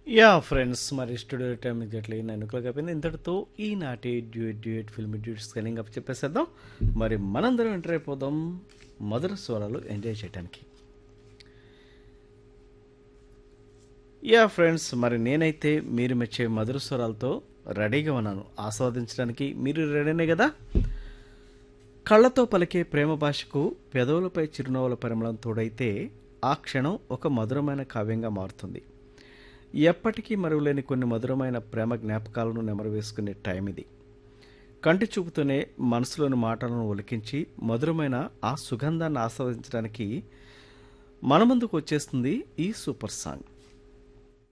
yeah friends మరి studio time exactly nine o'clock అయిపోయింది ఇంతటితో ఈనాటి duet duet film duet screening up చెప్పేసేద్దాం మరి మనందరం ఎంటర్ అయిపోదాం మధుర స్వరాలు ఎంజాయ్ చేయడానికి యా ఫ్రెండ్స్ మరి నేనైతే మీరు మెచ్చే మధుర స్వరాలతో రెడీగా ఉన్నాను ఆస్వాదించడానికి మీరు రెడీనే కదా కళ్ళతో పలికే ప్రేమ భాషకు పెదవులపై చిరునవ్వుల పరిమళం తోడైతే ఆ క్షణం ఒక మధురమైన కావ్యంగా మారుతుంది ఎప్పటికీ మరువలేని కొన్ని మధురమైన ప్రేమ జ్ఞాపకాలను నెమరు వేసుకునే టైం ఇది కంటి చూపుతూనే మనసులోని మాటలను ఒలికించి మధురమైన ఆ సుగంధాన్ని ఆస్వాదించడానికి మన ముందుకు వచ్చేస్తుంది ఈ సూపర్ సాంగ్